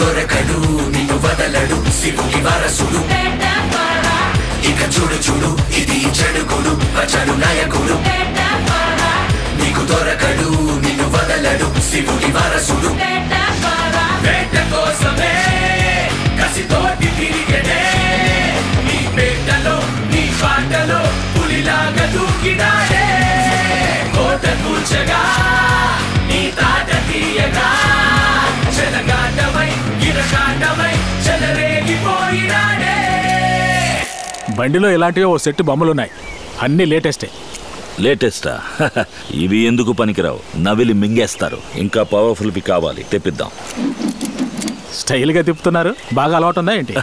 దొరకడు నిన్ను వదలడు శివుని వారసుడు ఇక చూడు చూడు ఇది చెడుగుడు వచ్చాడు నాయకుడు నీకు దొరకడు నిన్ను వదలడు శివుని వారసుడు వేట కోసమే కసితోటి తిరిగనే నీ పేటలో నీ పాటలో పులిలాగా దూకినాడే కోట కూర్చగా నీ తాట తీయగా చెలగాటమై గిరకాటమై చెలరేగిపోయినాడే బండిలో ఇలాంటివి ఓ సెట్ బొమ్మలున్నాయి అన్ని లేటెస్టే లేటెస్టా ఇవి ఎందుకు పనికిరావు నవిలి మింగేస్తారు ఇంకా పవర్ఫుల్వి కావాలి తెప్పిద్దాం స్టైల్గా తిప్పుతున్నారు బాగా అలవాటు ఉందా ఏంటి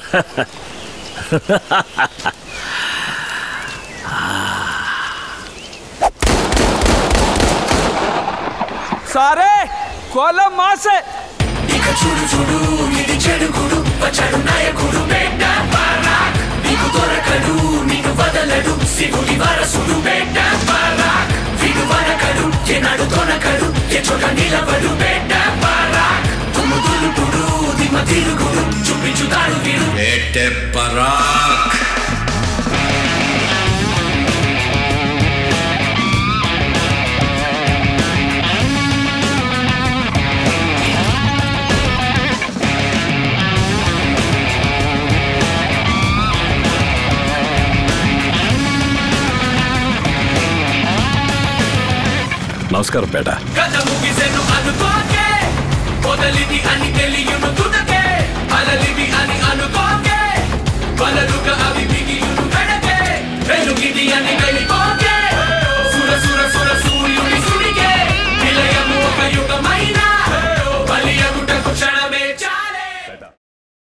సారే కోలం మాసే ఇక చూడు చూడు ఇది చెడుగుడు వచ్చాడు నాయకుడు బేట పరాక్ నీకు దొరకడు నిన్ను వదలడు శివుడి వారసుడు బేట పరాక్ వీడు వనకడు ఏనాడు తొనకడు ఏ చోట నిలబడు బేట పరాక్ తుమ్ము దులుపుడు దిమ్మ తిరుగుడు చూపించుతాడు వీడు వేటె పరాక్ నమస్కారం పేట కథ ముగిసెను అనుకోకే మొదలిది అని తెలియను